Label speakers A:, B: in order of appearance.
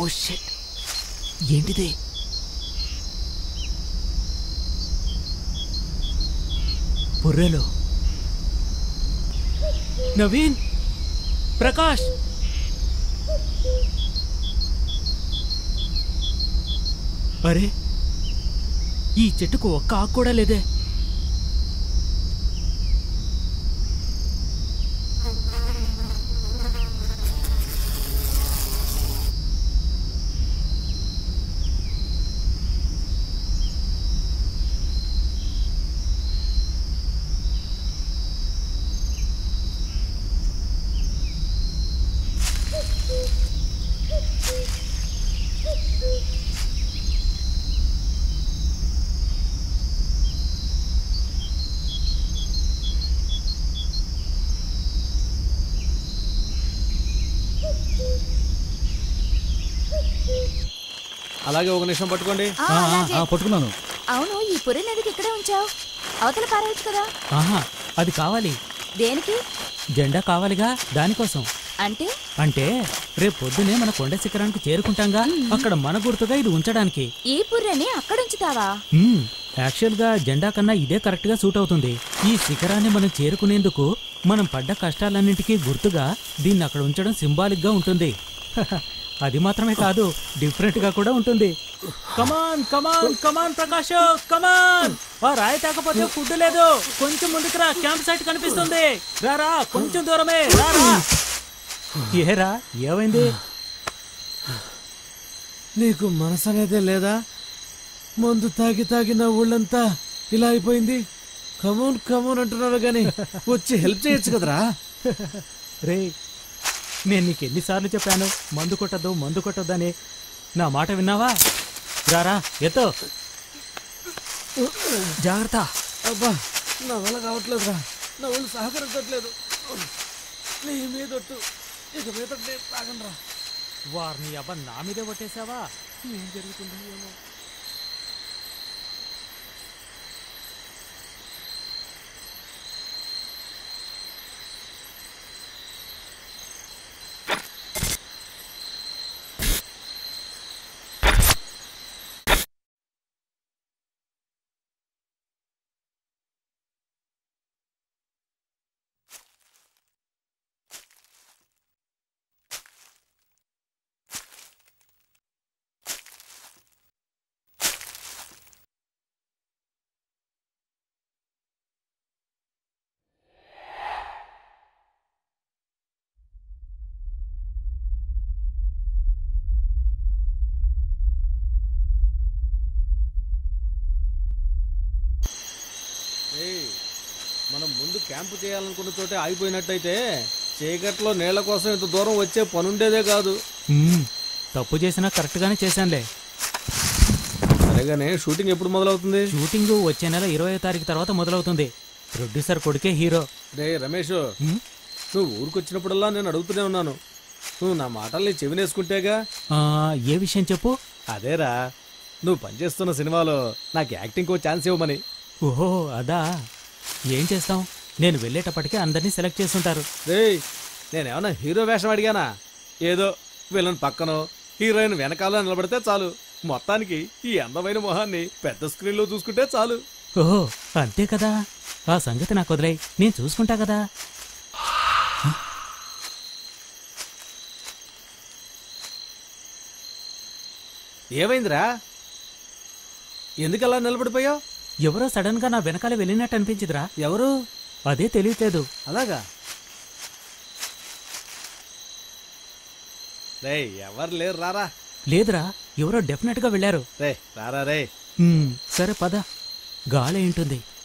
A: Shit ఏంటిది బుర్రెలు నవీన్ ప్రకాష్ అరే ఈ చెట్టుకు ఒక్క ఆకు కూడా లేదే
B: అలాగే ఒక నిమిషం పట్టుకోండి
C: ఆ, అలాగే.
A: పట్టుకున్నాను
C: అవును ఈ పుర్రె నదికి ఇక్కడే ఉంచావు అవతల పారేయచ్చు కదా
A: ఆహా అది కావాలి
C: దేనికి
A: జెండా కావాలిగా దానికోసం
C: అంటే
A: అంటే రేపు పొద్దునే మన కొండ శిఖరానికి చేరుకుంటాంగా అక్కడ మన గుర్తుగా ఇది ఉంచడానికి
C: ఈ పుర్రెని అక్కడ ఉంచుతావా
A: మ్మ్. యాక్చువల్గా జెండా కన్నా ఇదే కరెక్ట్గా సూట్ అవుతుంది ఈ శిఖరాన్ని మనం చేరుకునేందుకు మనం పడ్డ కష్టాలన్నింటికీ గుర్తుగా దీన్ని అక్కడ ఉంచడం సింబాలిక్గా ఉంటుంది హహ, అది మాత్రమే కాదు డిఫరెంట్గా కూడా ఉంటుంది కమాన్ కమాన్ కమాన్ ప్రకాష్ కమాన్ ఆ రాయి తాకపోతే ఫుడ్ లేదు కొంచెం ముందుకు రా క్యాంప్ సైట్ కనిపిస్తుంది రారా కొంచెం దూరమే రారా ఏరా ఏమైంది
B: నీకు మనసు అనేదే లేదా మందు తాగి తాగి నా ఊళ్ళంతా ఇలా అయిపోయింది కమోన్ కమోన్ అంటున్నావు గాని వచ్చి హెల్ప్ చేయొచ్చు కదరా
A: రే నేను నీకు ఎన్నిసార్లు చెప్పాను మందు కొట్టద్దు మందు కొట్టద్దని నా మాట విన్నావా రారా ఎత్తో జాగ్రత్త
B: అబ్బా నా వల్ల కావట్లేదురా నా ఒళ్ళు సహకరించట్లేదు నీ మీదొట్టు ఇక మీద తాగండిరా
A: వారిని అబ్బ నా మీదే కొట్టేశావా ఏం జరుగుతుంది ఏమో
B: ఏయ్, మనం ముందు క్యాంపు చేయాలనుకున్న చోటే ఆగిపోయినట్టయితే చీకట్లో నీళ్ల కోసం ఇంత దూరం వచ్చే పనుండేదే కాదు
A: మ్మ్. తప్పు చేసినా కరెక్ట్గానే చేశానులే
B: సరేగానే షూటింగ్ ఎప్పుడు మొదలవుతుంది
A: షూటింగ్ వచ్చే నెల ఇరవై తారీఖు తర్వాత మొదలవుతుంది ప్రొడ్యూసర్ కొడుకే హీరో
B: రే రమేష్
A: మ్మ్.
B: నువ్వు ఊరికొచ్చినప్పుడల్లా నేను అడుగుతూనే ఉన్నాను నువ్వు నా మాటల్ని చెవినేసుకుంటేగా
A: ఆ, ఏ విషయం చెప్పు
B: అదేరా నువ్వు పనిచేస్తున్న సినిమాలో నాకు యాక్టింగ్ కో ఛాన్స్ ఇవ్వమని
A: ఓహో అదా ఏం చేస్తాం నేను వెళ్ళేటప్పటికే అందరినీ సెలెక్ట్ చేస్తుంటారు
B: రేయ్ నేనేమన్నా హీరో వేషం అడిగానా ఏదో విలన్ పక్కనో హీరోయిన్ వెనకాల నిలబడితే చాలు మొత్తానికి ఈ అందమైన మొహాన్ని పెద్ద స్క్రీన్లో చూసుకుంటే చాలు
A: ఓహో అంతే కదా ఆ సంగతి నాకు వదిలేయ్ నేను చూసుకుంటా కదా
B: ఏమైందిరా ఎందుకలా నిలబడిపోయావు
A: ఎవరో సడన్ గా నా వెనకాల వెళ్ళినట్టు అనిపించిందిరా
B: ఎవరు
A: అదే తెలియట్లేదు
B: అలాగా రే ఎవరు లేరు రారా
A: లేదురా ఎవరో డెఫినెట్ గా వెళ్ళారు
B: రే రారా రే
A: హ్మ్, సరే పద గాలి ఏంటుంది